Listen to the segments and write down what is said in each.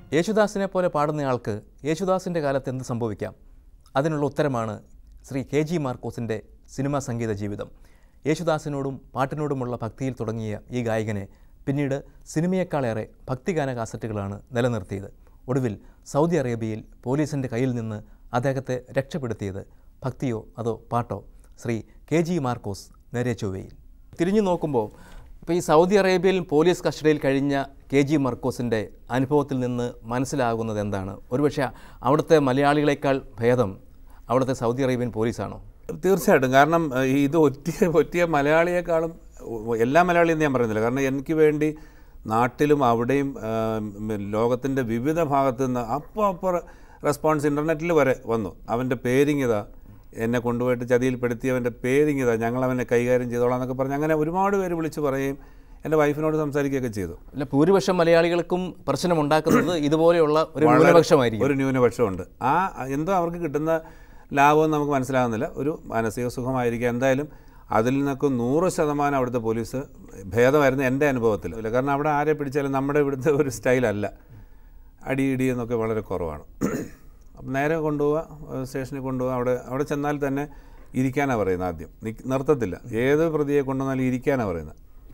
യേശുദാസിനെ പോലെ പാടുന്നയാൾക്ക് യേശുദാസിൻ്റെ കാലത്ത് എന്ത് സംഭവിക്കാം അതിനുള്ള ഉത്തരമാണ് ശ്രീ കെ ജി മാർക്കോസിൻ്റെ സിനിമാ സംഗീത ജീവിതം യേശുദാസിനോടും പാട്ടിനോടുമുള്ള ഭക്തിയിൽ തുടങ്ങിയ ഈ ഗായകനെ പിന്നീട് സിനിമയേക്കാളേറെ ഭക്തിഗാന കാസറ്റുകളാണ് നിലനിർത്തിയത് ഒടുവിൽ സൗദി അറേബ്യയിൽ പോലീസിൻ്റെ കയ്യിൽ നിന്ന് അദ്ദേഹത്തെ രക്ഷപ്പെടുത്തിയത് ഭക്തിയോ അതോ പാട്ടോ ശ്രീ കെ ജി മാർക്കോസ് നേരെ ചൊവ്വയിൽ തിരിഞ്ഞു നോക്കുമ്പോൾ ഇപ്പോൾ ഈ സൗദി അറേബ്യയിൽ പോലീസ് കസ്റ്റഡിയിൽ കഴിഞ്ഞ കെ ജി മർക്കോസിൻ്റെ അനുഭവത്തിൽ നിന്ന് മനസ്സിലാകുന്നത് എന്താണ് ഒരുപക്ഷെ അവിടുത്തെ മലയാളികളെക്കാൾ ഭേദം അവിടുത്തെ സൗദി അറേബ്യൻ പോലീസാണോ തീർച്ചയായിട്ടും കാരണം ഏഹ്, ഇത് ഒറ്റിയ ഒറ്റിയ മലയാളിയെക്കാളും ഉ- എല്ലാ മലയാളിയും ഞാൻ പറയുന്നില്ല കാരണം എനിക്ക് വേണ്ടി നാട്ടിലും അവിടെയും ലോകത്തിൻ്റെ വിവിധ ഭാഗത്തു നിന്ന് അപ്പോൾ അപ്പോൾ റെസ്പോൺസ് ഇൻ്റർനെറ്റിൽ വരെ വന്നു അവൻ്റെ പേരിങ്ങിതാ എന്നെ കൊണ്ടുപോയിട്ട് ചതിയിൽപ്പെടുത്തിയവൻ്റെ പേരിങ്ങിതാ ഞങ്ങൾ അവനെ കൈകാര്യം ചെയ്തോളാം എന്നൊക്കെ പറഞ്ഞ് അങ്ങനെ ഒരുപാട് പേര് വിളിച്ച് പറയുകയും എൻ്റെ വൈഫിനോട് സംസാരിക്കുകയൊക്കെ ചെയ്തു അല്ല ഭൂരിപക്ഷം മലയാളികൾക്കും പ്രശ്നമുണ്ടാക്കുന്നത് ഇതുപോലെയുള്ള ഒരു ന്യൂനപക്ഷമായിരിക്കും ഒരു ന്യൂനപക്ഷമുണ്ട് ആ എന്തോ അവർക്ക് കിട്ടുന്ന ലാഭം നമുക്ക് മനസ്സിലാകുന്നില്ല ഒരു മാനസിക സുഖമായിരിക്കും എന്തായാലും അതിൽ നിന്നൊക്കെ നൂറ് ശതമാനം അവിടുത്തെ പോലീസ് ഭേദമായിരുന്നു എൻ്റെ അനുഭവത്തിൽ ഇല്ല കാരണം അവിടെ ആരെ പിടിച്ചാലും നമ്മുടെ ഇവിടുത്തെ ഒരു സ്റ്റൈലല്ല അടി ഇടി എന്നൊക്കെ വളരെ കുറവാണ് അപ്പം നേരെ കൊണ്ടുപോവുക ഏഹ് സ്റ്റേഷനിൽ കൊണ്ടുപോവുക അവിടെ അവിടെ ചെന്നാൽ തന്നെ ഇരിക്കാനാണ് പറയുന്നത് ആദ്യം നിക്ക് നിർത്തത്തില്ല ഏത് പ്രതിയെ കൊണ്ടുവന്നാലും ഇരിക്കാനാണ് പറയുന്നത്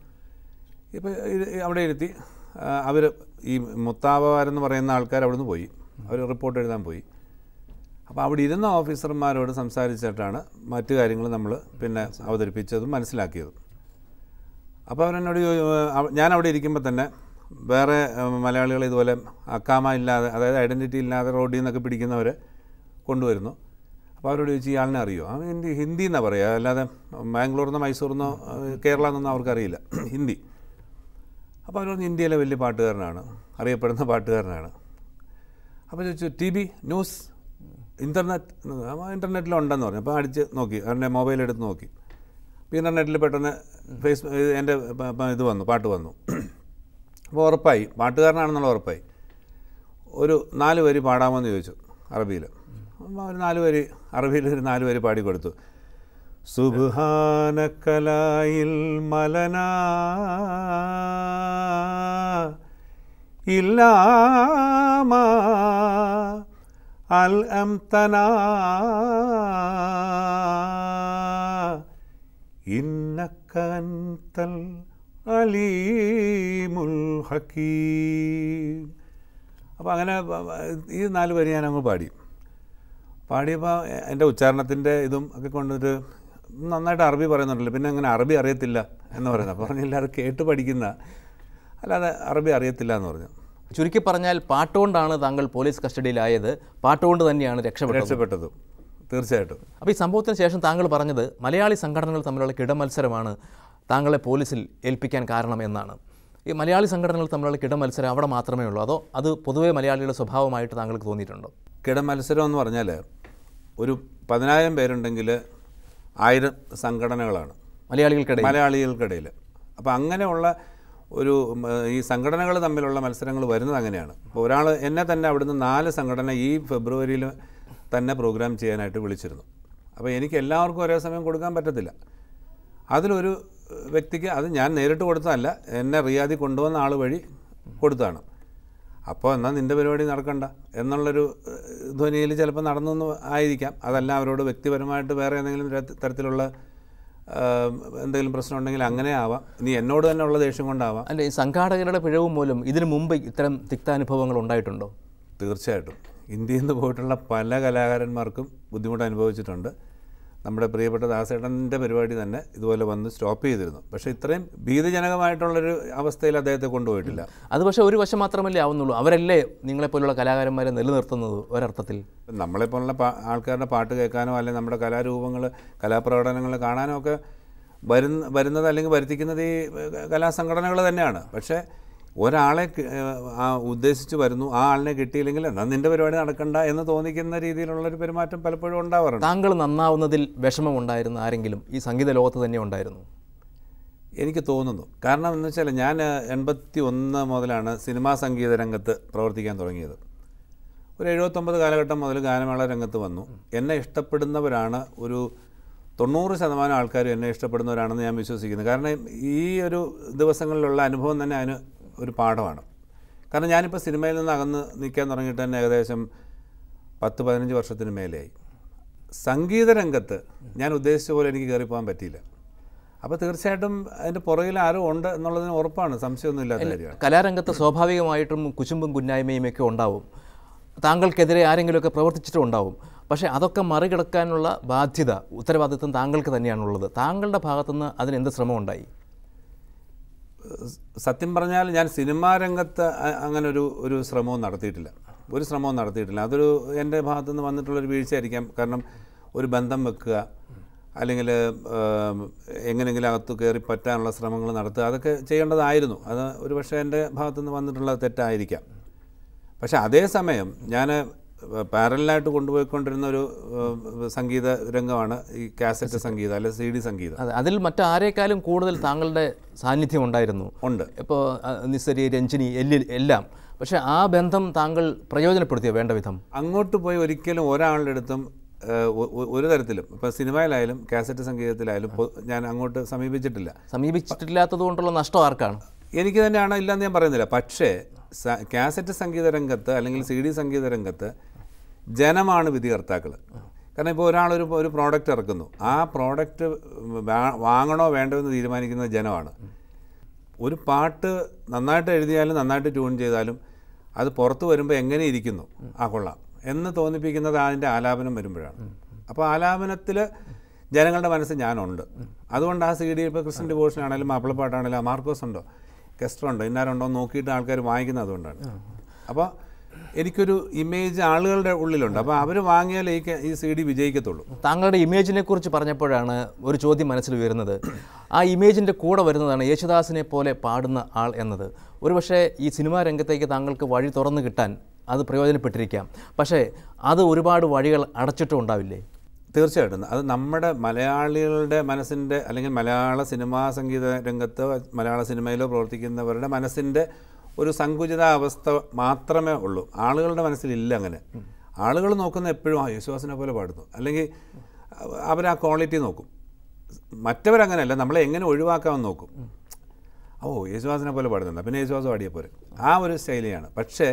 ഇപ്പോൾ അവിടെ ഇരുത്തി അവർ ഈ മുത്താബാരെന്ന് പറയുന്ന ആൾക്കാർ അവിടുന്ന് പോയി അവർ റിപ്പോർട്ട് എഴുതാൻ പോയി അപ്പോൾ അവിടെ ഇരുന്ന ഓഫീസർമാരോട് സംസാരിച്ചിട്ടാണ് മറ്റു കാര്യങ്ങൾ നമ്മൾ പിന്നെ അവതരിപ്പിച്ചതും മനസ്സിലാക്കിയതും അപ്പോൾ അവരെന്നോട് ചോ- അവ- ഞാൻ അവിടെ ഇരിക്കുമ്പോൾ തന്നെ വേറെ മലയാളികൾ ഇതുപോലെ അക്കാമ ഇല്ലാതെ അതായത് ഐഡൻറ്റിറ്റി ഇല്ലാതെ റോഡിൽ നിന്നൊക്കെ പിടിക്കുന്നവരെ കൊണ്ടുവരുന്നു അപ്പോൾ അവരോട് ചോദിച്ചു ഇയാളിനെ അറിയോ അവൻ ഹിന്ദി ഹിന്ദി എന്നാണ് പറയുക അല്ലാതെ ബാംഗ്ലൂരിൽ നിന്നോ മൈസൂരിൽ നിന്നോ കേരള എന്നൊന്നും അവർക്കറിയില്ല ഹിന്ദി അപ്പോൾ അവർ പറഞ്ഞു ഇന്ത്യയിലെ വലിയ പാട്ടുകാരനാണ് അറിയപ്പെടുന്ന പാട്ടുകാരനാണ് അപ്പോൾ ചോദിച്ചു ടി ബി ന്യൂസ് ഇൻ്റർനെറ്റ് അപ്പോൾ ഇൻ്റർനെറ്റിലുണ്ടെന്ന് പറഞ്ഞു അപ്പോൾ അടിച്ച് നോക്കി അവൻ്റെ മൊബൈൽ എടുത്ത് നോക്കി അപ്പോൾ ഇൻ്റർനെറ്റിൽ പെട്ടെന്ന് ഫേസ് എൻ്റെ പ- പ- ഇത് വന്നു പാട്ട് വന്നു അപ്പോൾ ഉറപ്പായി പാട്ടുകാരനാണെന്നുള്ള ഉറപ്പായി ഒരു നാല് വരി പാടാമോന്ന് ചോദിച്ചു അറബിയിൽ അപ്പോൾ ഒരു നാല് വരി അറബിയിൽ ഒരു നാല് വരി പാടിക്കൊടുത്തു സുബാനക്കലായിൽ മലന ഇല്ലാമ അൽ അംതന ഇന്നക്കന്തൽ അലീമുൽ ഹക്കീം അപ്പോൾ അങ്ങനെ പ- പ- ഈ നാല് വരി ഞാൻ അങ്ങ് പാടി പാടിയപ്പോൾ എൻ്റെ ഉച്ചാരണത്തിൻ്റെ ഇതും ഒക്കെ കൊണ്ടൊരു നന്നായിട്ട് അറബി പറയുന്നുണ്ടല്ലോ പിന്നെ അങ്ങനെ അറബി അറിയത്തില്ല എന്ന് പറയുന്നത് അപ്പോൾ പറഞ്ഞില്ല അത് കേട്ട് പഠിക്കുന്ന അല്ലാതെ അറബി അറിയത്തില്ല എന്ന് പറഞ്ഞു ചുരുക്കി പറഞ്ഞാൽ പാട്ടുകൊണ്ടാണ് താങ്കൾ പോലീസ് കസ്റ്റഡിയിലായത് പാട്ടുകൊണ്ട് തന്നെയാണ് രക്ഷപ്പെട്ടത് രക്ഷപ്പെട്ടതും തീർച്ചയായിട്ടും അപ്പോൾ ഈ സംഭവത്തിന് ശേഷം താങ്കൾ പറഞ്ഞത് മലയാളി സംഘടനകൾ തമ്മിലുള്ള കിടമത്സരമാണ് താങ്കളെ പോലീസിൽ ഏൽപ്പിക്കാൻ കാരണം എന്നാണ് ഈ മലയാളി സംഘടനകൾ തമ്മിലുള്ള കിടമത്സരം അവിടെ മാത്രമേ ഉള്ളൂ അതോ അത് പൊതുവേ മലയാളികളുടെ സ്വഭാവമായിട്ട് താങ്കൾക്ക് തോന്നിയിട്ടുണ്ടോ കിടമത്സരം എന്ന് പറഞ്ഞാൽ ഒരു പതിനായിരം പേരുണ്ടെങ്കിൽ ആയിരം സംഘടനകളാണ് മലയാളികൾക്കിടയിൽ മലയാളികൾക്കിടയിൽ അപ്പോൾ അങ്ങനെയുള്ള ഒരു ഉം, ഈ സംഘടനകൾ തമ്മിലുള്ള മത്സരങ്ങൾ വരുന്നത് അങ്ങനെയാണ് അപ്പോൾ ഒരാൾ എന്നെ തന്നെ അവിടുന്ന് നാല് സംഘടന ഈ ഫെബ്രുവരിയിൽ തന്നെ പ്രോഗ്രാം ചെയ്യാനായിട്ട് വിളിച്ചിരുന്നു അപ്പോൾ എനിക്ക് എല്ലാവർക്കും ഒരേ സമയം കൊടുക്കാൻ പറ്റത്തില്ല അതിലൊരു ഏഹ്, വ്യക്തിക്ക് അത് ഞാൻ നേരിട്ട് കൊടുത്തതല്ല എന്നെ റിയാദി കൊണ്ടുവന്ന ആൾ വഴി കൊടുത്തതാണ് അപ്പോൾ എന്നാൽ നിൻ്റെ പരിപാടി നടക്കണ്ട എന്നുള്ളൊരു ധ്വനിയിൽ ചിലപ്പോൾ നടന്നു ആയിരിക്കാം അതല്ല അവരോട് വ്യക്തിപരമായിട്ട് വേറെ ഏതെങ്കിലും തരത്തി- തരത്തിലുള്ള ആ, എന്തെങ്കിലും പ്രശ്നം ഉണ്ടെങ്കിൽ അങ്ങനെ ആവാം ഇനി എന്നോട് തന്നെ ഉള്ള ദേഷ്യം കൊണ്ടാവാം അല്ല ഈ സംഘാടകരുടെ പിഴവ് മൂലം ഇതിനു മുമ്പ് ഇത്തരം തിക്താനുഭവങ്ങൾ ഉണ്ടായിട്ടുണ്ടോ തീർച്ചയായിട്ടും ഇന്ത്യയിൽ നിന്ന് പോയിട്ടുള്ള പല കലാകാരന്മാർക്കും ബുദ്ധിമുട്ട് അനുഭവിച്ചിട്ടുണ്ട് നമ്മുടെ പ്രിയപ്പെട്ട ദാസേട്ടൻ്റെ പരിപാടി തന്നെ ഇതുപോലെ വന്ന് സ്റ്റോപ്പ് ചെയ്തിരുന്നു പക്ഷേ ഇത്രയും ഭീതിജനകമായിട്ടുള്ളൊരു അവസ്ഥയിൽ അദ്ദേഹത്തെ കൊണ്ടുപോയിട്ടില്ല അത് പക്ഷേ ഒരു വശം മാത്രമല്ലേ ആവുന്നുള്ളൂ അവരല്ലേ നിങ്ങളെപ്പോലുള്ള കലാകാരന്മാരെ നിലനിർത്തുന്നത് ഒരർത്ഥത്തിൽ നമ്മളെപ്പോലുള്ള പാ ആൾക്കാരുടെ പാട്ട് കേൾക്കാനോ അല്ലെങ്കിൽ നമ്മുടെ കലാരൂപങ്ങൾ കലാപ്രകടനങ്ങൾ കാണാനോ ഒക്കെ വരുന്ന വരുന്നത് അല്ലെങ്കിൽ വരുത്തിക്കുന്നത് ഈ കലാസംഘടനകൾ തന്നെയാണ് പക്ഷേ ഒരാളെ കി- ആ ഉദ്ദേശിച്ച് വരുന്നു ആ ആളിനെ കിട്ടിയില്ലെങ്കിൽ എന്നാൽ നിൻ്റെ പരിപാടി നടക്കണ്ട എന്ന് തോന്നിക്കുന്ന രീതിയിലുള്ളൊരു പെരുമാറ്റം പലപ്പോഴും ഉണ്ടാവാറുണ്ട് താങ്കൾ നന്നാവുന്നതിൽ വിഷമമുണ്ടായിരുന്ന ആരെങ്കിലും ഈ സംഗീത ലോകത്ത് തന്നെ ഉണ്ടായിരുന്നു എനിക്ക് തോന്നുന്നു കാരണം എന്ന് വെച്ചാൽ ഞാൻ എൺപത്തി ഒന്ന് മുതലാണ് സിനിമാ സംഗീത രംഗത്ത് പ്രവർത്തിക്കാൻ തുടങ്ങിയത് ഒരു എഴുപത്തൊമ്പത് കാലഘട്ടം മുതൽ ഗാനമേള രംഗത്ത് വന്നു എന്നെ ഇഷ്ടപ്പെടുന്നവരാണ് ഒരു തൊണ്ണൂറ് ശതമാനം ആൾക്കാരും എന്നെ ഇഷ്ടപ്പെടുന്നവരാണെന്ന് ഞാൻ വിശ്വസിക്കുന്നു കാരണം ഈ ഒരു ദിവസങ്ങളിലുള്ള അനുഭവം തന്നെ അതിന് ഒരു പാഠമാണ് കാരണം ഞാനിപ്പോൾ സിനിമയിൽ നിന്ന് അകന്ന് നിൽക്കാൻ തുടങ്ങിയിട്ട് തന്നെ ഏകദേശം പത്ത് പതിനഞ്ച് വർഷത്തിന് മേലെയായി സംഗീത രംഗത്ത് ഞാൻ ഉദ്ദേശിച്ച പോലെ എനിക്ക് കയറിപ്പോകാൻ പറ്റിയില്ല അപ്പോൾ തീർച്ചയായിട്ടും അതിൻ്റെ പുറകിൽ ആരോ ഉണ്ട് എന്നുള്ളതിന് ഉറപ്പാണ് സംശയമൊന്നുമില്ലാത്ത കാര്യമാണ് കലാരംഗത്ത് സ്വാഭാവികമായിട്ടും കുശുമ്പും കുന്നായ്മയും ഒക്കെ ഉണ്ടാവും താങ്കൾക്കെതിരെ ആരെങ്കിലുമൊക്കെ പ്രവർത്തിച്ചിട്ടും ഉണ്ടാവും പക്ഷേ അതൊക്കെ മറികടക്കാനുള്ള ബാധ്യത ഉത്തരവാദിത്വം താങ്കൾക്ക് തന്നെയാണുള്ളത് താങ്കളുടെ ഭാഗത്തുനിന്ന് അതിന് എന്ത് ശ്രമം ഉണ്ടായി സത്യം പറഞ്ഞാൽ ഞാൻ സിനിമാ രംഗത്ത് അ- അങ്ങനെ ഒരു ഒരു ശ്രമവും നടത്തിയിട്ടില്ല ഒരു ശ്രമവും നടത്തിയിട്ടില്ല അതൊരു എൻ്റെ ഭാഗത്തു നിന്ന് വന്നിട്ടുള്ളൊരു വീഴ്ചയായിരിക്കാം കാരണം ഒരു ബന്ധം വെക്കുക അല്ലെങ്കിൽ എങ്ങനെയെങ്കിലും അകത്ത് കയറി പറ്റാനുള്ള ശ്രമങ്ങൾ നടത്തുക അതൊക്കെ ചെയ്യേണ്ടതായിരുന്നു അത് ഒരു പക്ഷേ എൻ്റെ ഭാഗത്തു നിന്ന് വന്നിട്ടുള്ള തെറ്റായിരിക്കാം പക്ഷേ അതേസമയം ഞാൻ പാരലായിട്ട് കൊണ്ടുപോയിക്കൊണ്ടിരുന്ന ഒരു ഏഹ്, സംഗീത രംഗമാണ് ഈ കാസറ്റ് സംഗീതം അല്ലെ സി ഡി സംഗീതം അതെ അതിൽ മറ്റാരേക്കാളും കൂടുതൽ താങ്കളുടെ സാന്നിധ്യം ഉണ്ടായിരുന്നു ഉണ്ട് ഇപ്പോൾ നിസ്സരി രഞ്ജിനി എല്ലിൽ എല്ലാം പക്ഷേ ആ ബന്ധം താങ്കൾ പ്രയോജനപ്പെടുത്തിയോ വേണ്ട വിധം അങ്ങോട്ട് പോയി ഒരിക്കലും ഒരാളുടെ അടുത്തും ഏഹ്, ഒ- ഒ- ഒരു തരത്തിലും ഇപ്പോൾ സിനിമയിലായാലും കാസറ്റ് സംഗീതത്തിലായാലും പൊ- ഞാൻ അങ്ങോട്ട് സമീപിച്ചിട്ടില്ല സമീപിച്ചിട്ടില്ലാത്തത് കൊണ്ടുള്ള നഷ്ടം ആർക്കാണ് എനിക്ക് തന്നെയാണ് ഇല്ലെന്ന് ഞാൻ പറയുന്നില്ല പക്ഷേ സ- കാസറ്റ് സംഗീത രംഗത്ത് അല്ലെങ്കിൽ സി ഡി സംഗീത രംഗത്ത് ജനമാണ് വിധികർത്താക്കൾ കാരണം ഇപ്പോൾ ഒരാളൊരു ഒരു പ്രോഡക്റ്റ് ഇറക്കുന്നു ആ പ്രോഡക്റ്റ് വാങ്ങണോ വേണ്ടോ എന്ന് തീരുമാനിക്കുന്നത് ജനമാണ് ഒരു പാട്ട് നന്നായിട്ട് എഴുതിയാലും നന്നായിട്ട് ട്യൂൺ ചെയ്താലും അത് പുറത്ത് വരുമ്പോൾ എങ്ങനെ ഇരിക്കുന്നു ആ കൊള്ളാം എന്ന് തോന്നിപ്പിക്കുന്നത് അതിൻ്റെ ആലാപനം വരുമ്പോഴാണ് അപ്പോൾ ആലാപനത്തിൽ ജനങ്ങളുടെ മനസ്സ് ഞാനുണ്ട് അതുകൊണ്ട് ആ സി ഡി ഇപ്പോൾ ക്രിസ്ത്യൻ ഡിവോഷൻ ആണെങ്കിലും മാപ്പിളപ്പാട്ടാണെങ്കിലും ആ മാർക്കോസ് ഉണ്ടോ കെസ്റ്റർ ഉണ്ടോ ഇന്നാരുണ്ടോ എന്ന് നോക്കിയിട്ട് ആൾക്കാർ വാങ്ങിക്കുന്നത് അതുകൊണ്ടാണ് അപ്പോൾ എനിക്കൊരു ഇമേജ് ആളുകളുടെ ഉള്ളിലുണ്ട് അപ്പോൾ അവർ വാങ്ങിയാലേ ഈ ക- ഈ സി ഡി വിജയിക്കത്തുള്ളൂ താങ്കളുടെ ഇമേജിനെ കുറിച്ച് പറഞ്ഞപ്പോഴാണ് ഒരു ചോദ്യം മനസ്സിൽ വരുന്നത് ആ ഇമേജിൻ്റെ കൂടെ വരുന്നതാണ് യേശുദാസിനെ പോലെ പാടുന്ന ആൾ എന്നത് ഒരുപക്ഷെ ഈ സിനിമാ രംഗത്തേക്ക് താങ്കൾക്ക് വഴി തുറന്നു കിട്ടാൻ അത് പ്രയോജനപ്പെട്ടിരിക്കാം പക്ഷേ അത് ഒരുപാട് വഴികൾ അടച്ചിട്ടും ഉണ്ടാവില്ലേ തീർച്ചയായിട്ടും അത് നമ്മുടെ മലയാളികളുടെ മനസ്സിൻ്റെ അല്ലെങ്കിൽ മലയാള സിനിമാ സംഗീത രംഗത്ത് മലയാള സിനിമയിലോ പ്രവർത്തിക്കുന്നവരുടെ മനസ്സിൻ്റെ ഒരു സങ്കുചിത അവസ്ഥ മാത്രമേ ഉള്ളൂ ആളുകളുടെ മനസ്സിലില്ല അങ്ങനെ ആളുകൾ നോക്കുന്ന എപ്പോഴും ആ യേശുദാസിനെ പോലെ പാടുന്നു അല്ലെങ്കിൽ അവർ ആ ക്വാളിറ്റി നോക്കും മറ്റവരങ്ങനെയല്ല നമ്മളെ എങ്ങനെ ഒഴിവാക്കാമെന്ന് നോക്കും ഓ യേശുദാസിനെ പോലെ പാടുന്നുണ്ട് പിന്നെ യേശുദാസ് പാടിയ പോലെ ആ ഒരു ശൈലിയാണ് പക്ഷേ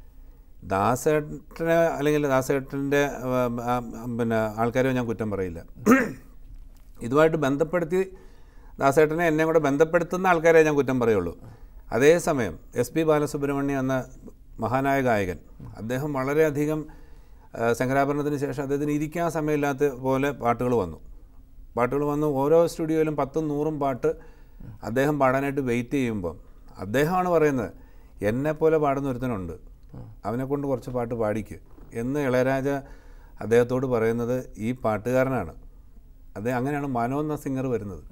ദാസേട്ടനെ അല്ലെങ്കിൽ ദാസേട്ടൻ്റെ പിന്നെ ആൾക്കാരെ ഞാൻ കുറ്റം പറയില്ല ഇതുമായിട്ട് ബന്ധപ്പെടുത്തി ദാസേട്ടനെ എന്നെ കൂടെ ബന്ധപ്പെടുത്തുന്ന ആൾക്കാരെ ഞാൻ കുറ്റം പറയുള്ളൂ അതേസമയം എസ് പി ബാലസുബ്രഹ്മണ്യം എന്ന മഹാനായ ഗായകൻ അദ്ദേഹം വളരെയധികം ആ, ശങ്കരാഭരണത്തിന് ശേഷം അദ്ദേഹത്തിന് ഇരിക്കാൻ സമയമില്ലാത്ത പോലെ പാട്ടുകൾ വന്നു പാട്ടുകൾ വന്നു ഓരോ സ്റ്റുഡിയോയിലും പത്തും നൂറും പാട്ട് അദ്ദേഹം പാടാനായിട്ട് വെയിറ്റ് ചെയ്യുമ്പം അദ്ദേഹമാണ് പറയുന്നത് എന്നെപ്പോലെ പാടുന്ന ഒരുത്തനുണ്ട് അവനെ കൊണ്ട് കുറച്ച് പാട്ട് പാടിക്ക് എന്ന് ഇളയരാജ അദ്ദേഹത്തോട് പറയുന്നത് ഈ പാട്ടുകാരനാണ് അദ്ദേഹം അങ്ങനെയാണ് മനോ എന്ന സിംഗർ വരുന്നത്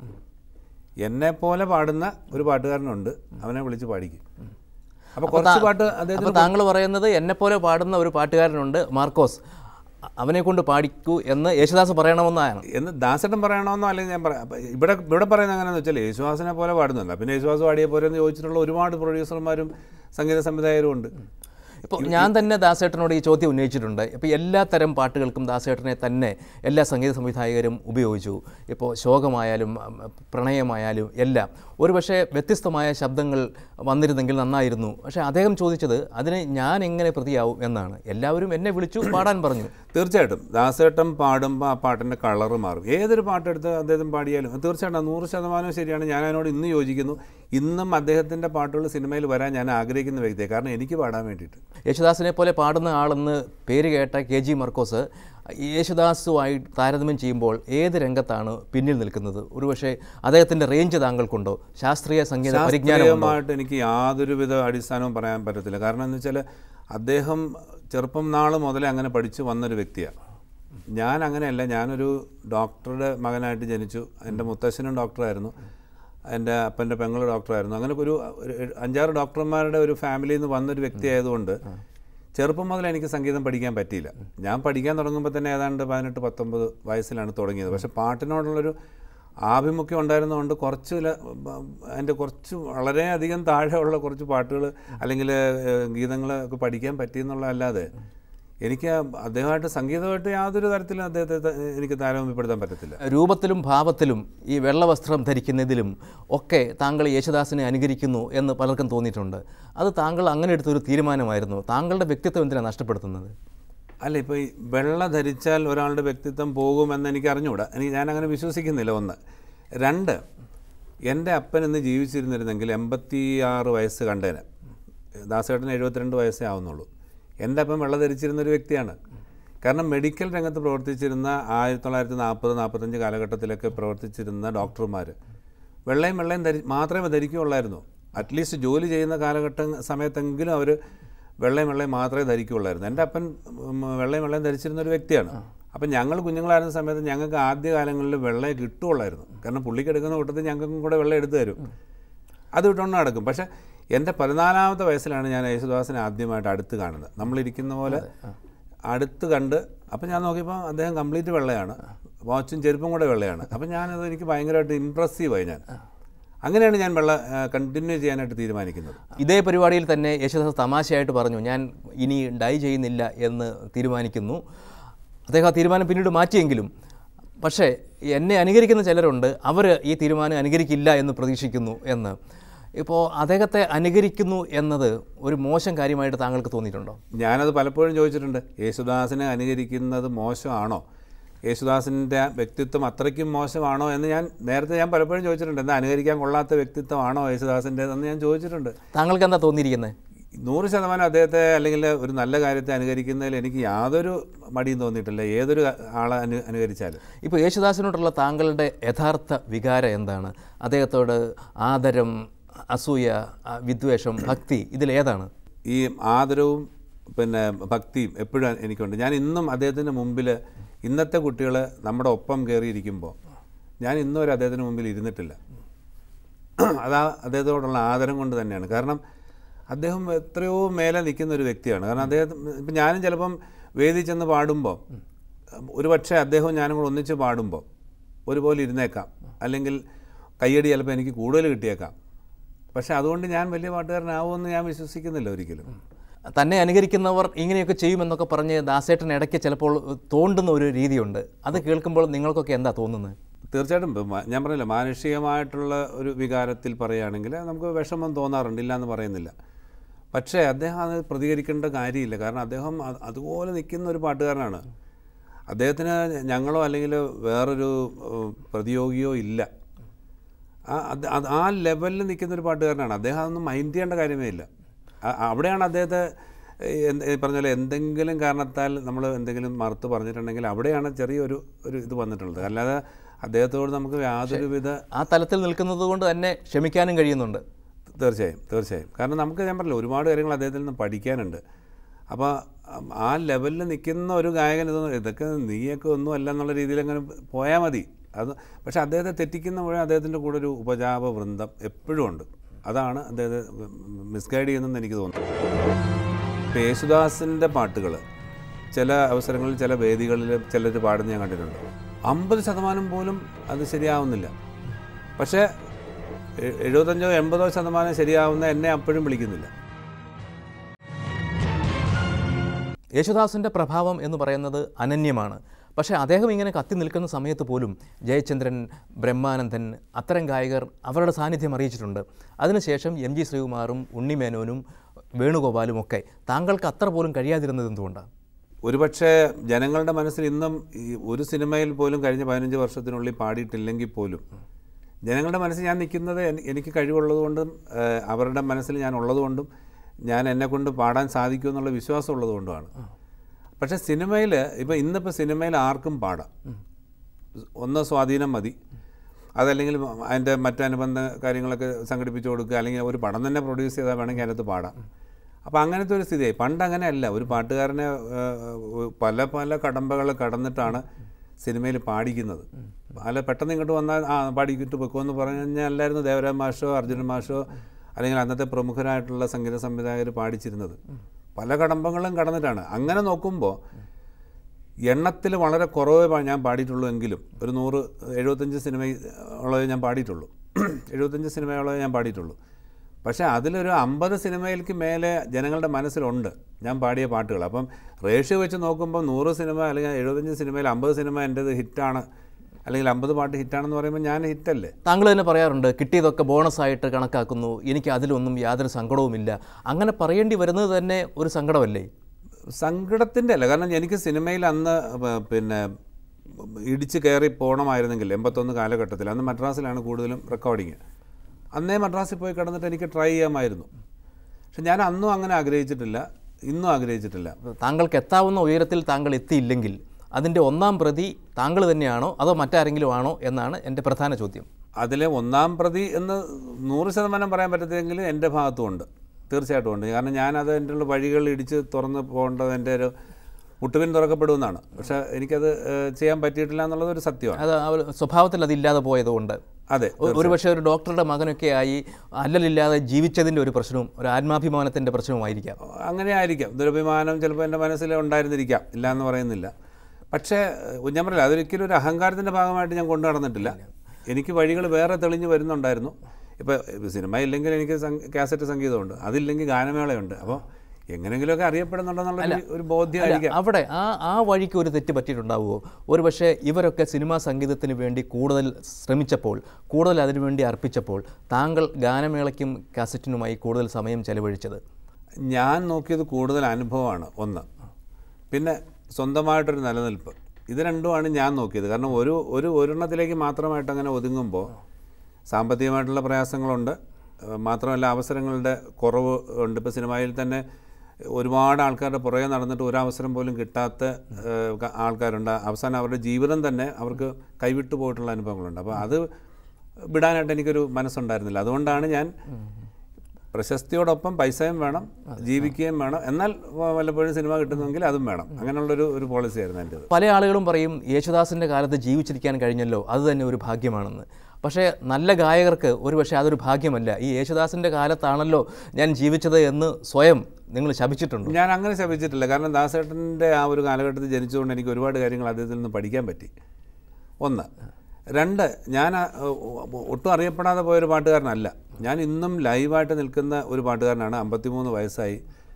എന്നെപ്പോലെ പാടുന്ന ഒരു പാട്ടുകാരനുണ്ട് അവനെ വിളിച്ച് പാടിക്ക് അപ്പോൾ കുറച്ച് പാട്ട് അദ്ദേഹത്തിന് അപ്പോൾ താങ്കൾ പറയുന്നത് എന്നെപ്പോലെ പാടുന്ന ഒരു പാട്ടുകാരനുണ്ട് മാർക്കോസ് അ- അവനെ കൊണ്ട് പാടിക്കൂ എന്ന് യേശുദാസ് പറയണമെന്നാണ് എന്ന് ദാസേട്ടൻ പറയണമെന്നോ അല്ലെങ്കിൽ ഞാൻ പറയാം അപ്പം ഇവിടെ ഇവിടെ പറയുന്നത് എങ്ങനെയാണെന്ന് വെച്ചാൽ യേശുദാസിനെ പോലെ പാടുന്നില്ല പിന്നെ യേശുദാസ് പാടിയ പോലെ എന്ന് ചോദിച്ചിട്ടുള്ള ഒരുപാട് പ്രൊഡ്യൂസർമാരും സംഗീത സംവിധായകരും ഉണ്ട് ഇപ്പോൾ ഞാൻ തന്നെ ദാസേട്ടനോട് ഈ ചോദ്യം ഉന്നയിച്ചിട്ടുണ്ട് ഇപ്പോൾ എല്ലാ തരം പാട്ടുകൾക്കും ദാസേട്ടനെ തന്നെ എല്ലാ സംഗീത സംവിധായകരും ഉപയോഗിച്ചു ഇപ്പോൾ ശോകമായാലും ഉം, പ്രണയമായാലും എല്ലാം ഒരുപക്ഷെ വ്യത്യസ്തമായ ശബ്ദങ്ങൾ വന്നിരുന്നെങ്കിൽ നന്നായിരുന്നു പക്ഷേ അദ്ദേഹം ചോദിച്ചത് അതിന് ഞാൻ എങ്ങനെ പ്രതിയാവും എന്നാണ് എല്ലാവരും എന്നെ വിളിച്ചു പാടാൻ പറഞ്ഞു തീർച്ചയായിട്ടും ദാസേട്ടൻ പാടുമ്പോൾ ആ പാട്ടിൻ്റെ കളറ് മാറും ഏതൊരു പാട്ടെടുത്ത് അദ്ദേഹം പാടിയാലും തീർച്ചയായിട്ടും നൂറ് ശതമാനം ശരിയാണ് ഞാൻ അതിനോട് ഇന്ന് യോജിക്കുന്നു ഇന്നും അദ്ദേഹത്തിൻ്റെ പാട്ടുകൾ സിനിമയിൽ വരാൻ ഞാൻ ആഗ്രഹിക്കുന്ന വ്യക്തിയാണ് കാരണം എനിക്ക് പാടാൻ വേണ്ടിയിട്ട് യേശുദാസിനെ പോലെ പാടുന്ന ആളെന്ന് പേര് കേട്ട കെ ജി മർക്കോസ് യേശുദാസുമായി താരതമ്യം ചെയ്യുമ്പോൾ ഏത് രംഗത്താണ് പിന്നിൽ നിൽക്കുന്നത് ഒരുപക്ഷെ അദ്ദേഹത്തിൻ്റെ റേഞ്ച് താങ്കൾക്കുണ്ടോ ശാസ്ത്രീയ സംഗീത പരിജ്ഞാനം ശാസ്ത്രീയമായിട്ട് എനിക്ക് യാതൊരുവിധ അടിസ്ഥാനവും പറയാൻ പറ്റത്തില്ല കാരണം എന്ന് വെച്ചാൽ അദ്ദേഹം ചെറുപ്പം നാൾ മുതലേ അങ്ങനെ പഠിച്ചു വന്നൊരു വ്യക്തിയാണ് ഞാൻ അങ്ങനെയല്ല ഞാനൊരു ഡോക്ടറുടെ മകനായിട്ട് ജനിച്ചു എൻ്റെ മുത്തശ്ശനും ഡോക്ടറായിരുന്നു എൻ്റെ അപ്പൻ്റെ പെങ്ങൾ ഡോക്ടറായിരുന്നു അങ്ങനെ ഒരു ഒരു അഞ്ചാറ് ഡോക്ടർമാരുടെ ഒരു ഫാമിലിയിൽ നിന്ന് വന്നൊരു വ്യക്തി ആയതുകൊണ്ട് ചെറുപ്പം മുതൽ എനിക്ക് സംഗീതം പഠിക്കാൻ പറ്റിയില്ല ഞാൻ പഠിക്കാൻ തുടങ്ങുമ്പോൾ തന്നെ ഏതാണ്ട് പതിനെട്ട് പത്തൊമ്പത് വയസ്സിലാണ് തുടങ്ങിയത് പക്ഷേ പാട്ടിനോടുള്ളൊരു ആഭിമുഖ്യം ഉണ്ടായിരുന്നതുകൊണ്ട് കുറച്ച് ല- ബ- അതിൻ്റെ കുറച്ച് വളരെയധികം താഴെയുള്ള കുറച്ച് പാട്ടുകൾ അല്ലെങ്കിൽ ഗീതങ്ങൾ ഒക്കെ പഠിക്കാൻ പറ്റിയെന്നുള്ളതല്ലാതെ എനിക്ക് അദ്ദേഹമായിട്ട് സംഗീതമായിട്ട് യാതൊരു തരത്തിലും അദ്ദേഹത്തെ ത- എനിക്ക് താരതമ്യപ്പെടുത്താൻ പറ്റത്തില്ല രൂപത്തിലും ഭാവത്തിലും ഈ വെള്ളവസ്ത്രം ധരിക്കുന്നതിലും ഒക്കെ താങ്കൾ യേശുദാസിനെ അനുകരിക്കുന്നു എന്ന് പലർക്കും തോന്നിയിട്ടുണ്ട് അത് താങ്കൾ അങ്ങനെ എടുത്തൊരു തീരുമാനമായിരുന്നു താങ്കളുടെ വ്യക്തിത്വം എന്തിനാണ് നഷ്ടപ്പെടുത്തുന്നത് അല്ല ഇപ്പോൾ ഈ വെള്ള ധരിച്ചാൽ ഒരാളുടെ വ്യക്തിത്വം പോകുമെന്ന് എനിക്ക് അറിഞ്ഞുകൂടാ എനിക്ക് ഞാൻ അങ്ങനെ വിശ്വസിക്കുന്നില്ല ഒന്ന് രണ്ട് എൻ്റെ അപ്പൻ ഇന്ന് ജീവിച്ചിരുന്നിരുന്നെങ്കിൽ എൺപത്തി ആറ് വയസ്സ് കണ്ടേന് ദാസേട്ടന് എഴുപത്തിരണ്ട് വയസ്സേ ആവുന്നുള്ളൂ എൻ്റെ അപ്പൻ വെള്ള ധരിച്ചിരുന്ന ഒരു വ്യക്തിയാണ് കാരണം മെഡിക്കൽ രംഗത്ത് പ്രവർത്തിച്ചിരുന്ന ആയിരത്തി തൊള്ളായിരത്തി നാൽപ്പത് നാൽപ്പത്തഞ്ച് കാലഘട്ടത്തിലൊക്കെ പ്രവർത്തിച്ചിരുന്ന ഡോക്ടർമാർ വെള്ളയും വെള്ളയും ധരി മാത്രമേ ധരിക്കുകയുള്ളായിരുന്നു അറ്റ്ലീസ്റ്റ് ജോലി ചെയ്യുന്ന കാലഘട്ടം സമയത്തെങ്കിലും അവർ വെള്ളയും വെള്ളയും മാത്രമേ ധരിക്കുകയുള്ളായിരുന്നു എൻ്റെ അപ്പൻ ഉം, വെള്ളയും വെള്ളയും ധരിച്ചിരുന്ന ഒരു വ്യക്തിയാണ് അപ്പം ഞങ്ങൾ കുഞ്ഞുങ്ങളായിരുന്ന സമയത്ത് ഞങ്ങൾക്ക് ആദ്യ കാലങ്ങളിൽ വെള്ളയെ കിട്ടുകയുള്ളായിരുന്നു കാരണം പുള്ളിക്ക് എടുക്കുന്ന കൂട്ടത്തിൽ ഞങ്ങൾക്കും കൂടെ വെള്ളം എടുത്തു തരും അത് ഇട്ടുകൊണ്ട് നടക്കും പക്ഷേ എൻ്റെ പതിനാലാമത്തെ വയസ്സിലാണ് ഞാൻ യേശുദാസിനെ ആദ്യമായിട്ട് അടുത്ത് കാണുന്നത് നമ്മളിരിക്കുന്ന പോലെ അടുത്ത് കണ്ട് അപ്പം ഞാൻ നോക്കിയപ്പോൾ അദ്ദേഹം കംപ്ലീറ്റ് വെള്ളയാണ് വാച്ചും ചെരുപ്പും കൂടെ വെള്ളയാണ് അപ്പം ഞാനത് എനിക്ക് ഭയങ്കരമായിട്ട് ഇമ്പ്രസീവായി ഞാൻ അങ്ങനെയാണ് ഞാൻ വെള്ള കണ്ടിന്യൂ ചെയ്യാനായിട്ട് തീരുമാനിക്കുന്നത് ഇതേ പരിപാടിയിൽ തന്നെ യേശുദാസ് തമാശയായിട്ട് പറഞ്ഞു ഞാൻ ഇനി ഡൈ ചെയ്യുന്നില്ല എന്ന് തീരുമാനിക്കുന്നു അദ്ദേഹം ആ തീരുമാനം പിന്നീട് മാറ്റിയെങ്കിലും പക്ഷേ എന്നെ അനുകരിക്കുന്ന ചിലരുണ്ട് അവർ ഈ തീരുമാനം അനുകരിക്കില്ല എന്ന് പ്രതീക്ഷിക്കുന്നു എന്ന് ഇപ്പോൾ അദ്ദേഹത്തെ അനുകരിക്കുന്നു എന്നത് ഒരു മോശം കാര്യമായിട്ട് താങ്കൾക്ക് തോന്നിയിട്ടുണ്ടോ ഞാനത് പലപ്പോഴും ചോദിച്ചിട്ടുണ്ട് യേശുദാസിനെ അനുകരിക്കുന്നത് മോശമാണോ യേശുദാസിൻ്റെ വ്യക്തിത്വം അത്രയ്ക്കും മോശമാണോ എന്ന് ഞാൻ നേരത്തെ ഞാൻ പലപ്പോഴും ചോദിച്ചിട്ടുണ്ട് എന്താ അനുകരിക്കാൻ കൊള്ളാത്ത വ്യക്തിത്വമാണോ യേശുദാസിൻ്റെതെന്ന് ഞാൻ ചോദിച്ചിട്ടുണ്ട് താങ്കൾക്ക് എന്താ തോന്നിയിരിക്കുന്നത് നൂറ് ശതമാനം അദ്ദേഹത്തെ അല്ലെങ്കിൽ ഒരു നല്ല കാര്യത്തെ അനുകരിക്കുന്നതിൽ എനിക്ക് യാതൊരു മടിയും തോന്നിയിട്ടില്ല ഏതൊരു ആളെ അനു അനുകരിച്ചാലും ഇപ്പോൾ യേശുദാസിനോടുള്ള താങ്കളുടെ യഥാർത്ഥ വികാരം എന്താണ് അദ്ദേഹത്തോട് ആദരം അസൂയ ആ, വിദ്വേഷം ഭക്തി ഇതിലേതാണ് ഈ ആദരവും പിന്നെ ഭക്തിയും എപ്പോഴും എനിക്കുണ്ട് ഞാൻ ഇന്നും അദ്ദേഹത്തിൻ്റെ മുമ്പിൽ ഇന്നത്തെ കുട്ടികൾ നമ്മുടെ ഒപ്പം കയറിയിരിക്കുമ്പോൾ ഞാൻ ഇന്നും ഒരു അദ്ദേഹത്തിന് മുമ്പിൽ ഇരുന്നിട്ടില്ല അതാ അദ്ദേഹത്തോടുള്ള ആദരം കൊണ്ട് തന്നെയാണ് കാരണം അദ്ദേഹം എത്രയോ മേലെ നിൽക്കുന്ന ഒരു വ്യക്തിയാണ് കാരണം അദ്ദേഹം ഇപ്പം ഞാനും ചിലപ്പം വേദി ചെന്ന് പാടുമ്പോൾ ഒരു പക്ഷേ അദ്ദേഹവും ഞാനും കൂടെ ഒന്നിച്ച് പാടുമ്പോൾ ഒരുപോലെ ഇരുന്നേക്കാം അല്ലെങ്കിൽ കയ്യടി ചിലപ്പോൾ എനിക്ക് കൂടുതൽ കിട്ടിയേക്കാം പക്ഷേ അതുകൊണ്ട് ഞാൻ വലിയ പാട്ടുകാരനാവുമെന്ന് ഞാൻ വിശ്വസിക്കുന്നില്ല ഒരിക്കലും തന്നെ അനുകരിക്കുന്നവർ ഇങ്ങനെയൊക്കെ ചെയ്യുമെന്നൊക്കെ പറഞ്ഞ് ദാസേട്ടൻ ഇടയ്ക്ക് ചിലപ്പോൾ തോണ്ടുന്ന ഒരു രീതിയുണ്ട് അത് കേൾക്കുമ്പോൾ നിങ്ങൾക്കൊക്കെ എന്താ തോന്നുന്നത് തീർച്ചയായിട്ടും ഇപ്പം മ- ഞാൻ പറഞ്ഞില്ല മാനുഷികമായിട്ടുള്ള ഒരു വികാരത്തിൽ പറയുകയാണെങ്കിൽ നമുക്ക് വിഷമം തോന്നാറുണ്ട് ഇല്ല എന്ന് പറയുന്നില്ല പക്ഷേ അദ്ദേഹം അത് പ്രതികരിക്കേണ്ട കാര്യമില്ല കാരണം അദ്ദേഹം അത് അതുപോലെ നിൽക്കുന്ന ഒരു പാട്ടുകാരനാണ് അദ്ദേഹത്തിന് ഞങ്ങളോ അല്ലെങ്കിൽ വേറൊരു ഏഹ്, പ്രതിയോഗിയോ ഇല്ല ആ അത് അത് ആ ലെവലിൽ നിൽക്കുന്ന ഒരു പാട്ടുകാരനാണ് അദ്ദേഹം അതൊന്നും മൈൻഡ് ചെയ്യേണ്ട കാര്യമേ ഇല്ല ആ- അവിടെയാണ് അദ്ദേഹത്തെ ഈ എന്ത് ഈ പറഞ്ഞ പോലെ എന്തെങ്കിലും കാരണത്താൽ നമ്മൾ എന്തെങ്കിലും മറുത്ത് പറഞ്ഞിട്ടുണ്ടെങ്കിൽ അവിടെയാണ് ചെറിയൊരു ഒരു ഇത് വന്നിട്ടുള്ളത് അല്ലാതെ അദ്ദേഹത്തോട് നമുക്ക് യാതൊരുവിധ ആ തലത്തിൽ നിൽക്കുന്നത് കൊണ്ട് തന്നെ ക്ഷമിക്കാനും കഴിയുന്നുണ്ട് തീർച്ചയായും തീർച്ചയായും കാരണം നമുക്ക് ഞാൻ പറഞ്ഞില്ല ഒരുപാട് കാര്യങ്ങൾ അദ്ദേഹത്തിൽ നിന്ന് പഠിക്കാനുണ്ട് അപ്പോൾ ആ ലെവലിൽ നിൽക്കുന്ന ഒരു ഗായകൻ ഇതൊന്നും ഇതൊക്കെ നീയൊക്കെ ഒന്നും അല്ല എന്നുള്ള രീതിയിൽ അങ്ങനെ പോയാൽ മതി അത് പക്ഷേ അദ്ദേഹത്തെ തെറ്റിക്കുന്ന മുഴുവൻ അദ്ദേഹത്തിൻ്റെ കൂടെ ഒരു ഉപജാപ വൃന്ദം എപ്പോഴും ഉണ്ട് അതാണ് അദ്ദേഹത്തെ മിസ്ഗൈഡ് ചെയ്യുന്നതെന്ന് എനിക്ക് തോന്നുന്നു ഇപ്പോൾ യേശുദാസിൻ്റെ പാട്ടുകൾ ചില അവസരങ്ങളിൽ ചില വേദികളിൽ ചിലർ പാടുന്ന ഞാൻ കണ്ടിട്ടുണ്ട് അമ്പത് ശതമാനം പോലും അത് ശരിയാവുന്നില്ല പക്ഷേ എ- എഴുപത്തഞ്ചോ എൺപതോ ശതമാനം ശരിയാവുന്ന എന്നെ അപ്പോഴും വിളിക്കുന്നില്ല യേശുദാസിൻ്റെ പ്രഭാവം എന്ന് പറയുന്നത് അനന്യമാണ് പക്ഷേ അദ്ദേഹം ഇങ്ങനെ കത്തി നിൽക്കുന്ന സമയത്ത് പോലും ജയചന്ദ്രൻ ബ്രഹ്മാനന്ദൻ അത്തരം ഗായകർ അവരുടെ സാന്നിധ്യം അറിയിച്ചിട്ടുണ്ട് അതിനുശേഷം എം ജി ശ്രീകുമാറും ഉണ്ണിമേനോനും വേണുഗോപാലും ഒക്കെ താങ്കൾക്ക് അത്ര പോലും കഴിയാതിരുന്നത് എന്തുകൊണ്ടാണ് ഒരുപക്ഷെ ജനങ്ങളുടെ മനസ്സിൽ ഇന്നും ഈ ഒരു സിനിമയിൽ പോലും കഴിഞ്ഞ പതിനഞ്ച് വർഷത്തിനുള്ളിൽ പാടിയിട്ടില്ലെങ്കിൽ പോലും ജനങ്ങളുടെ മനസ്സിൽ ഞാൻ നിൽക്കുന്നത് എനി- എനിക്ക് കഴിവുള്ളതുകൊണ്ടും ഏഹ്, അവരുടെ മനസ്സിൽ ഞാൻ ഉള്ളതുകൊണ്ടും ഞാൻ എന്നെ കൊണ്ട് പാടാൻ സാധിക്കുമെന്നുള്ള വിശ്വാസം ഉള്ളതുകൊണ്ടുമാണ് പക്ഷേ സിനിമയിൽ ഇപ്പോൾ ഇന്നിപ്പോൾ സിനിമയിൽ ആർക്കും പാടാം ഒന്ന് സ്വാധീനം മതി അതല്ലെങ്കിൽ അതിൻ്റെ മറ്റനുബന്ധ കാര്യങ്ങളൊക്കെ സംഘടിപ്പിച്ച് കൊടുക്കുക അല്ലെങ്കിൽ ഒരു പടം തന്നെ പ്രൊഡ്യൂസ് ചെയ്താൽ വേണമെങ്കിൽ അതിനകത്ത് പാടാം അപ്പോൾ അങ്ങനത്തെ ഒരു സ്ഥിതിയായി പണ്ട് അങ്ങനെയല്ല ഒരു പാട്ടുകാരനെ ഏഹ്, പല പല കടമ്പകൾ കടന്നിട്ടാണ് സിനിമയിൽ പാടിക്കുന്നത് അല്ല പെട്ടെന്ന് ഇങ്ങോട്ട് വന്നാൽ ആ പാടിക്കിട്ട് വെക്കുമെന്ന് പറഞ്ഞു കഴിഞ്ഞാൽ അല്ലായിരുന്നു ദേവരാം മാഷോ അർജുനൻ മാഷോ അല്ലെങ്കിൽ അന്നത്തെ പ്രമുഖരായിട്ടുള്ള സംഗീത സംവിധായകർ പാടിച്ചിരുന്നത് പല കടമ്പകളും കടന്നിട്ടാണ് അങ്ങനെ നോക്കുമ്പോൾ എണ്ണത്തിൽ വളരെ കുറവേ പാ- ഞാൻ പാടിയിട്ടുള്ളൂ എങ്കിലും ഒരു നൂറ് എഴുപത്തഞ്ച് സിനിമ ഉള്ളത് ഞാൻ പാടിയിട്ടുള്ളൂ എഴുപത്തഞ്ച് സിനിമയുള്ളത് ഞാൻ പാടിയിട്ടുള്ളൂ പക്ഷേ അതിലൊരു അമ്പത് സിനിമയിലേക്ക് മേലെ ജനങ്ങളുടെ മനസ്സിലുണ്ട് ഞാൻ പാടിയ പാട്ടുകൾ അപ്പം റേഷ്യോ വെച്ച് നോക്കുമ്പോൾ നൂറ് സിനിമ അല്ലെങ്കിൽ എഴുപത്തഞ്ച് സിനിമയിൽ അമ്പത് സിനിമ എൻ്റേത് ഹിറ്റാണ് അല്ലെങ്കിൽ അമ്പത് പാട്ട് ഹിറ്റാണെന്ന് പറയുമ്പോൾ ഞാൻ ഹിറ്റല്ലേ താങ്കൾ തന്നെ പറയാറുണ്ട് കിട്ടിയതൊക്കെ ബോണസായിട്ട് കണക്കാക്കുന്നു എനിക്ക് അതിലൊന്നും യാതൊരു സങ്കടവുമില്ല അങ്ങനെ പറയേണ്ടി വരുന്നത് തന്നെ ഒരു സങ്കടമല്ലേ സങ്കടത്തിൻ്റെ അല്ല കാരണം എനിക്ക് സിനിമയിൽ അന്ന് പ- പിന്നെ ഇടിച്ച് കയറി പോകണമായിരുന്നെങ്കിൽ എൺപത്തൊന്ന് കാലഘട്ടത്തിൽ അന്ന് മദ്രാസിലാണ് കൂടുതലും റെക്കോർഡിങ് അന്നേ മദ്രാസിൽ പോയി കിടന്നിട്ട് എനിക്ക് ട്രൈ ചെയ്യാമായിരുന്നു പക്ഷെ ഞാൻ അന്നും അങ്ങനെ ആഗ്രഹിച്ചിട്ടില്ല ഇന്നും ആഗ്രഹിച്ചിട്ടില്ല താങ്കൾക്ക് എത്താവുന്ന ഉയരത്തിൽ താങ്കൾ എത്തിയില്ലെങ്കിൽ അതിൻ്റെ ഒന്നാം പ്രതി താങ്കൾ തന്നെയാണോ അതോ മറ്റാരെങ്കിലും ആണോ എന്നാണ് എൻ്റെ പ്രധാന ചോദ്യം അതിലെ ഒന്നാം പ്രതി എന്ന് നൂറ് ശതമാനം പറയാൻ പറ്റത്തില്ലെങ്കിലും എൻ്റെ ഭാഗത്തും ഉണ്ട് തീർച്ചയായിട്ടും ഉണ്ട് കാരണം ഞാനത് എൻ്റെ ഉള്ള വഴികൾ ഇടിച്ച് തുറന്ന് പോകേണ്ടത് എൻ്റെ ഒരു മുട്ടുപിൻ തുറക്കപ്പെടുമെന്നാണ് പക്ഷേ എനിക്കത് ഏഹ്, ചെയ്യാൻ പറ്റിയിട്ടില്ല എന്നുള്ളത് ഒരു സത്യമാണ് അത് അവർ സ്വഭാവത്തിൽ അതില്ലാതെ പോയതുകൊണ്ട് അതെ ഒ- ഒരുപക്ഷെ ഒരു ഡോക്ടറുടെ മകനൊക്കെ ആയി അല്ലലില്ലാതെ ജീവിച്ചതിൻ്റെ ഒരു പ്രശ്നവും ഒരു ആത്മാഭിമാനത്തിൻ്റെ പ്രശ്നവുമായിരിക്കാം അങ്ങനെ ആയിരിക്കാം ദുരഭിമാനം ചിലപ്പോൾ എൻ്റെ മനസ്സിൽ ഉണ്ടായിരുന്നിരിക്കാം ഇല്ല എന്ന് പറയുന്നില്ല പക്ഷേ ഏഹ്, ഞാൻ പറയില്ല അതൊരിക്കലും ഒരു അഹങ്കാരത്തിൻ്റെ ഭാഗമായിട്ട് ഞാൻ കൊണ്ടു നടന്നിട്ടില്ല എനിക്ക് വഴികൾ വേറെ തെളിഞ്ഞ് വരുന്നുണ്ടായിരുന്നു ഇപ്പോൾ സിനിമ ഇല്ലെങ്കിൽ എനിക്ക് സം- കാസറ്റ് സംഗീതമുണ്ട് അതില്ലെങ്കിൽ ഗാനമേളയുണ്ട് അപ്പോൾ എങ്ങനെയെങ്കിലുമൊക്കെ അറിയപ്പെടുന്നുണ്ടെന്നുള്ള ഒരു- ഒരു ബോധ്യമായിരിക്കാം അവിടെ ആ ആ വഴിക്ക് ഒരു തെറ്റ് പറ്റിയിട്ടുണ്ടാവുമോ ഒരുപക്ഷെ ഇവരൊക്കെ സിനിമാ സംഗീതത്തിന് വേണ്ടി കൂടുതൽ ശ്രമിച്ചപ്പോൾ കൂടുതൽ അതിനുവേണ്ടി അർപ്പിച്ചപ്പോൾ താങ്കൾ ഗാനമേളയ്ക്കും കാസറ്റിനുമായി കൂടുതൽ സമയം ചെലവഴിച്ചത് ഞാൻ നോക്കിയത് കൂടുതൽ അനുഭവമാണ് ഒന്ന് പിന്നെ സ്വന്തമായിട്ടൊരു നിലനിൽപ്പ് ഇത് രണ്ടുമാണ് ഞാൻ നോക്കിയത് കാരണം ഒരു ഒരു ഒരെണ്ണത്തിലേക്ക് മാത്രമായിട്ട് അങ്ങനെ ഒതുങ്ങുമ്പോൾ സാമ്പത്തികമായിട്ടുള്ള പ്രയാസങ്ങളുണ്ട് ഏഹ് മാത്രമല്ല അവസരങ്ങളുടെ കുറവ് ഉണ്ട് ഇപ്പോൾ സിനിമയിൽ തന്നെ ഒരുപാട് ആൾക്കാരുടെ പുറകെ നടന്നിട്ട് ഒരു അവസരം പോലും കിട്ടാത്ത ഏഹ് ക- ആൾക്കാരുണ്ട് അവസാനം അവരുടെ ജീവിതം തന്നെ അവർക്ക് കൈവിട്ടു പോയിട്ടുള്ള അനുഭവങ്ങളുണ്ട് അപ്പോൾ അത് വിടാനായിട്ട് എനിക്കൊരു മനസ്സുണ്ടായിരുന്നില്ല അതുകൊണ്ടാണ് ഞാൻ പ്രശസ്തിയോടൊപ്പം പൈസയും വേണം ജീവിക്കുകയും വേണം എന്നാൽ വ- വല്ലപ്പോഴും സിനിമ കിട്ടുന്നെങ്കിൽ അതും വേണം അങ്ങനെയുള്ളൊരു ഒരു പോളിസിയായിരുന്നു എൻ്റേത് പല ആളുകളും പറയും യേശുദാസിൻ്റെ കാലത്ത് ജീവിച്ചിരിക്കാൻ കഴിഞ്ഞല്ലോ അത് തന്നെ ഒരു ഭാഗ്യമാണെന്ന് പക്ഷേ നല്ല ഗായകർക്ക് ഒരുപക്ഷെ അതൊരു ഭാഗ്യമല്ല ഈ യേശുദാസിൻ്റെ കാലത്താണല്ലോ ഞാൻ ജീവിച്ചത് എന്ന് സ്വയം നിങ്ങൾ ശപിച്ചിട്ടുണ്ട് ഞാൻ അങ്ങനെ ശപിച്ചിട്ടില്ല കാരണം ദാസേട്ടൻ്റെ ആ ഒരു കാലഘട്ടത്തിൽ ജനിച്ചുകൊണ്ട് എനിക്ക് ഒരുപാട് കാര്യങ്ങൾ അദ്ദേഹത്തിൽ നിന്ന് പഠിക്കാൻ പറ്റി ഒന്ന് രണ്ട് ഞാൻ ആ, ഒ- ഒട്ടും അറിയപ്പെടാതെ പോയൊരു പാട്ടുകാരനല്ല ഞാൻ ഇന്നും ലൈവായിട്ട് നിൽക്കുന്ന ഒരു പാട്ടുകാരനാണ് അമ്പത്തിമൂന്ന് വയസ്സായി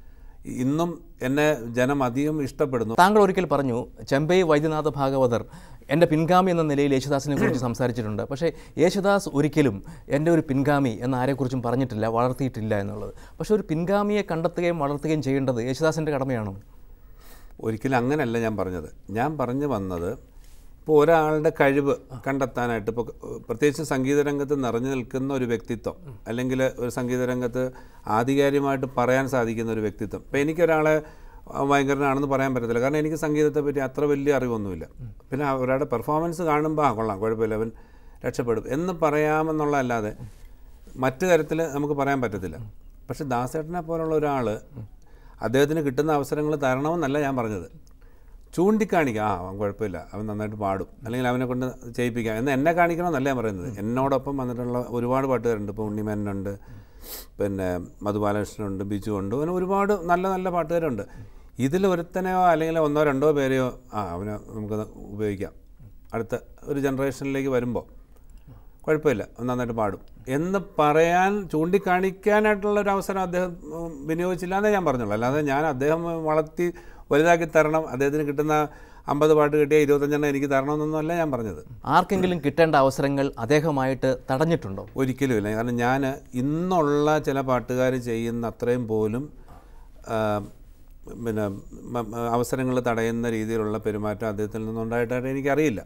ഇന്നും എന്നെ ജനം അധികം ഇഷ്ടപ്പെടുന്നു താങ്കൾ ഒരിക്കൽ പറഞ്ഞു ചെമ്പൈ വൈദ്യനാഥ ഭാഗവതർ എൻ്റെ പിൻഗാമി എന്ന നിലയിൽ യേശുദാസിനെ കുറിച്ച് സംസാരിച്ചിട്ടുണ്ട് പക്ഷേ യേശുദാസ് ഒരിക്കലും എൻ്റെ ഒരു പിൻഗാമി എന്ന് ആരെക്കുറിച്ചും പറഞ്ഞിട്ടില്ല വളർത്തിയിട്ടില്ല എന്നുള്ളത് പക്ഷേ ഒരു പിൻഗാമിയെ കണ്ടെത്തുകയും വളർത്തുകയും ചെയ്യേണ്ടത് യേശുദാസിൻ്റെ കടമയാണോ ഒരിക്കലും അങ്ങനെയല്ല ഞാൻ പറഞ്ഞത് ഞാൻ പറഞ്ഞു വന്നത് ഇപ്പോൾ ഒരാളുടെ കഴിവ് കണ്ടെത്താനായിട്ട് ഇപ്പോൾ പ്രത്യേകിച്ച് സംഗീത രംഗത്ത് നിറഞ്ഞു നിൽക്കുന്ന ഒരു വ്യക്തിത്വം അല്ലെങ്കിൽ ഒരു സംഗീത രംഗത്ത് ആധികാരികമായിട്ട് പറയാൻ സാധിക്കുന്ന ഒരു വ്യക്തിത്വം ഇപ്പോൾ എനിക്കൊരാളെ ആ, ഭയങ്കരനാണെന്ന് പറയാൻ പറ്റത്തില്ല കാരണം എനിക്ക് സംഗീതത്തെ പറ്റി അത്ര വലിയ അറിവൊന്നുമില്ല പിന്നെ ആ ഒരാളുടെ പെർഫോമൻസ് കാണുമ്പോൾ ആ കൊള്ളാം കുഴപ്പമില്ല അവൻ രക്ഷപ്പെടും എന്ന് പറയാമെന്നുള്ളതല്ലാതെ മറ്റു തരത്തിൽ നമുക്ക് പറയാൻ പറ്റത്തില്ല പക്ഷെ ദാസേട്ടനെ പോലുള്ള ഒരാൾ അദ്ദേഹത്തിന് കിട്ടുന്ന അവസരങ്ങൾ തരണമെന്നല്ല ഞാൻ പറഞ്ഞത് ചൂണ്ടിക്കാണിക്കുക ആ അവൻ കുഴപ്പമില്ല അവൻ നന്നായിട്ട് പാടും അല്ലെങ്കിൽ അവനെ കൊണ്ട് ചെയ്യിപ്പിക്കാം എന്ന് എന്നെ കാണിക്കണമെന്നല്ല ഞാൻ പറയുന്നത് എന്നോടൊപ്പം വന്നിട്ടുള്ള ഒരുപാട് പാട്ടുകാരുണ്ട് ഇപ്പോൾ ഉണ്ണിമേനുണ്ട് പിന്നെ മധുബാലകൃഷ്ണനുണ്ട് ബിജു ഉണ്ട് അങ്ങനെ ഒരുപാട് നല്ല നല്ല പാട്ടുകാരുണ്ട് ഇതിൽ ഒരുത്തനെയോ അല്ലെങ്കിൽ ഒന്നോ രണ്ടോ പേരെയോ ആ അവനെ നമുക്ക് ഉപയോഗിക്കാം അടുത്ത ഒരു ജനറേഷനിലേക്ക് വരുമ്പോൾ കുഴപ്പമില്ല അവൻ നന്നായിട്ട് പാടും എന്ന് പറയാൻ ചൂണ്ടിക്കാണിക്കാനായിട്ടുള്ള ഒരു അവസരം അദ്ദേഹം ഉം, വിനിയോഗിച്ചില്ല എന്നേ ഞാൻ പറഞ്ഞുള്ളൂ അല്ലാതെ ഞാൻ അദ്ദേഹം വളർത്തി വലുതാക്കി തരണം അദ്ദേഹത്തിന് കിട്ടുന്ന അമ്പത് പാട്ട് കിട്ടിയ ഇരുപത്തഞ്ചെണ്ണം എനിക്ക് തരണമെന്നൊന്നുമല്ല ഞാൻ പറഞ്ഞത് ആർക്കെങ്കിലും കിട്ടേണ്ട അവസരങ്ങൾ അദ്ദേഹമായിട്ട് തടഞ്ഞിട്ടുണ്ടോ ഒരിക്കലും ഇല്ല കാരണം ഞാൻ ഇന്നുള്ള ചില പാട്ടുകാർ ചെയ്യുന്ന അത്രയും പോലും ആ, പിന്നെ അവസരങ്ങൾ തടയുന്ന രീതിയിലുള്ള പെരുമാറ്റം അദ്ദേഹത്തിൽ നിന്നുണ്ടായിട്ടായിട്ട് എനിക്കറിയില്ല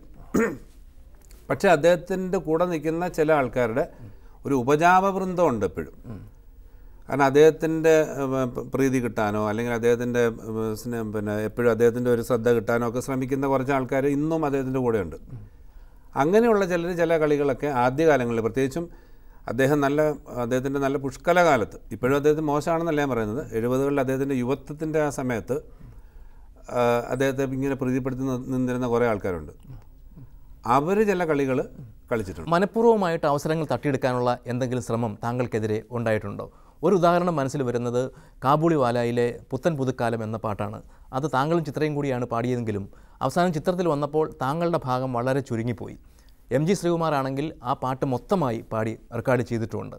പക്ഷേ അദ്ദേഹത്തിൻ്റെ കൂടെ നിൽക്കുന്ന ചില ആൾക്കാരുടെ ഒരു ഉപജാപവൃന്ദം ഉണ്ട് എപ്പോഴും കാരണം അദ്ദേഹത്തിൻ്റെ പ്രീതി കിട്ടാനോ അല്ലെങ്കിൽ അദ്ദേഹത്തിൻ്റെ സ്നേ- പിന്നെ എപ്പോഴും അദ്ദേഹത്തിൻ്റെ ഒരു ശ്രദ്ധ കിട്ടാനോ ഒക്കെ ശ്രമിക്കുന്ന കുറച്ച് ആൾക്കാർ ഇന്നും അദ്ദേഹത്തിൻ്റെ കൂടെയുണ്ട് അങ്ങനെയുള്ള ചിലർ ചില കളികളൊക്കെ ആദ്യകാലങ്ങളിൽ പ്രത്യേകിച്ചും അദ്ദേഹം നല്ല അദ്ദേഹത്തിൻ്റെ നല്ല പുഷ്കല കാലത്ത് ഇപ്പോഴും അദ്ദേഹത്തിന് മോശമാണെന്നല്ല ഞാൻ പറയുന്നത് എഴുപതുകളിൽ അദ്ദേഹത്തിൻ്റെ യുവത്വത്തിൻ്റെ ആ സമയത്ത് ആ, അദ്ദേഹത്തെ ഇങ്ങനെ പ്രീതിപ്പെടുത്തി നി- നിന്നിരുന്ന കുറേ ആൾക്കാരുണ്ട് അവർ ചില കളികൾ കളിച്ചിട്ടുണ്ട് മനഃപൂർവ്വമായിട്ട് അവസരങ്ങൾ തട്ടിയെടുക്കാനുള്ള എന്തെങ്കിലും ശ്രമം താങ്കൾക്കെതിരെ ഉണ്ടായിട്ടുണ്ടോ ഒരു ഉദാഹരണം മനസ്സിൽ വരുന്നത് കാബൂളിവാലായിലെ പുത്തൻ പുതുക്കാലം എന്ന പാട്ടാണ് അത് താങ്കളും ചിത്രയും കൂടിയാണ് പാടിയതെങ്കിലും അവസാനം ചിത്രത്തിൽ വന്നപ്പോൾ താങ്കളുടെ ഭാഗം വളരെ ചുരുങ്ങിപ്പോയി എം ജി ശ്രീകുമാർ ആണെങ്കിൽ ആ പാട്ട് മൊത്തമായി പാടി റെക്കോർഡ് ചെയ്തിട്ടുമുണ്ട്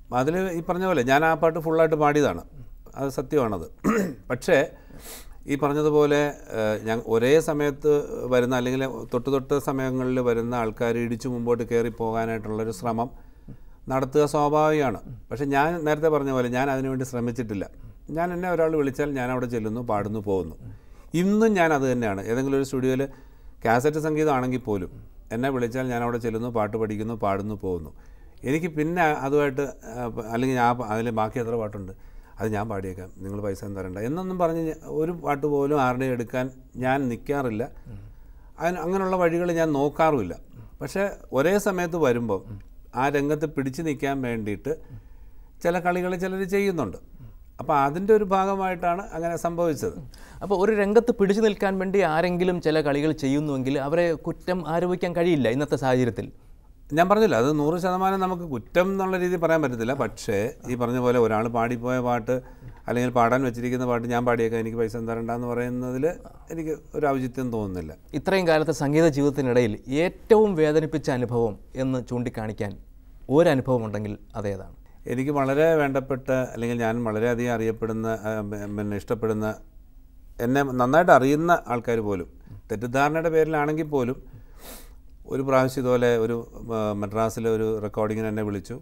അതിൽ ഈ പറഞ്ഞ പോലെ ഞാൻ ആ പാട്ട് ഫുള്ളായിട്ട് പാടിയതാണ് അത് സത്യമാണത് പക്ഷേ ഈ പറഞ്ഞതുപോലെ ഏഹ്, ഞാൻ ഒരേ സമയത്ത് വരുന്ന അല്ലെങ്കിൽ തൊട്ട് തൊട്ട് സമയങ്ങളിൽ വരുന്ന ആൾക്കാർ ഇടിച്ചു മുമ്പോട്ട് കയറി പോകാനായിട്ടുള്ളൊരു ശ്രമം നടത്തുക സ്വാഭാവികമാണ് പക്ഷേ ഞാൻ നേരത്തെ പറഞ്ഞ പോലെ ഞാൻ അതിനുവേണ്ടി ശ്രമിച്ചിട്ടില്ല ഞാൻ എന്നെ ഒരാൾ വിളിച്ചാൽ ഞാൻ അവിടെ ചെല്ലുന്നു പാടുന്നു പോകുന്നു ഇന്നും ഞാൻ അത് തന്നെയാണ് ഏതെങ്കിലും ഒരു സ്റ്റുഡിയോയിൽ കാസറ്റ് സംഗീതമാണെങ്കിൽ പോലും എന്നെ വിളിച്ചാൽ ഞാൻ അവിടെ ചെല്ലുന്നു പാട്ട് പഠിക്കുന്നു പാടുന്നു പോകുന്നു എനിക്ക് പിന്നെ അതുമായിട്ട് ആ, അല്ലെങ്കിൽ ഞാൻ അതിൽ ബാക്കി എത്ര പാട്ടുണ്ട് അത് ഞാൻ പാടിയേക്കാം നിങ്ങൾ പൈസ ഒന്നും തരണ്ട എന്നൊന്നും പറഞ്ഞ് ഞാൻ- ഒരു പാട്ട് പോലും ആരുടെയും എടുക്കാൻ ഞാൻ നിൽക്കാറില്ല അതിന് അങ്ങനെയുള്ള വഴികൾ ഞാൻ നോക്കാറുമില്ല പക്ഷേ ഒരേ സമയത്ത് വരുമ്പോൾ ആ രംഗത്ത് പിടിച്ചു നിൽക്കാൻ വേണ്ടിയിട്ട് ചില കളികൾ ചിലർ ചെയ്യുന്നുണ്ട് അപ്പോൾ അതിൻ്റെ ഒരു ഭാഗമായിട്ടാണ് അങ്ങനെ സംഭവിച്ചത് അപ്പോൾ ഒരു രംഗത്ത് പിടിച്ചു നിൽക്കാൻ വേണ്ടി ആരെങ്കിലും ചില കളികൾ ചെയ്യുന്നുവെങ്കിൽ അവരെ കുറ്റം ആരോപിക്കാൻ കഴിയില്ല ഇന്നത്തെ സാഹചര്യത്തിൽ ഞാൻ പറഞ്ഞില്ല അത് നൂറ് ശതമാനം നമുക്ക് കുറ്റം എന്നുള്ള രീതിയിൽ പറയാൻ പറ്റത്തില്ല പക്ഷേ ഈ പറഞ്ഞ പോലെ ഒരാൾ പാടിപ്പോയ പാട്ട് അല്ലെങ്കിൽ പാടാൻ വെച്ചിരിക്കുന്ന പാട്ട് ഞാൻ പാടിയേക്കാം എനിക്ക് പൈസ തരണ്ടെന്ന് പറയുന്നതിൽ എനിക്ക് ഒരു ഔചിത്യം തോന്നുന്നില്ല ഇത്രയും കാലത്തെ സംഗീത ജീവിതത്തിനിടയിൽ ഏറ്റവും വേദനിപ്പിച്ച അനുഭവം എന്ന് ചൂണ്ടിക്കാണിക്കാൻ ഒരനുഭവം ഉണ്ടെങ്കിൽ അതേതാണ് എനിക്ക് വളരെ വേണ്ടപ്പെട്ട അല്ലെങ്കിൽ ഞാൻ വളരെയധികം അറിയപ്പെടുന്ന ആ, പി- പിന്നെ ഇഷ്ടപ്പെടുന്ന എന്നെ നന്നായിട്ട് അറിയുന്ന ആൾക്കാർ പോലും തെറ്റിദ്ധാരണയുടെ പേരിലാണെങ്കിൽ പോലും ഒരു പ്രാവശ്യം ഇതുപോലെ ഒരു ആ, മദ്രാസിലെ ഒരു റെക്കോർഡിങ്ങിന് എന്നെ വിളിച്ചു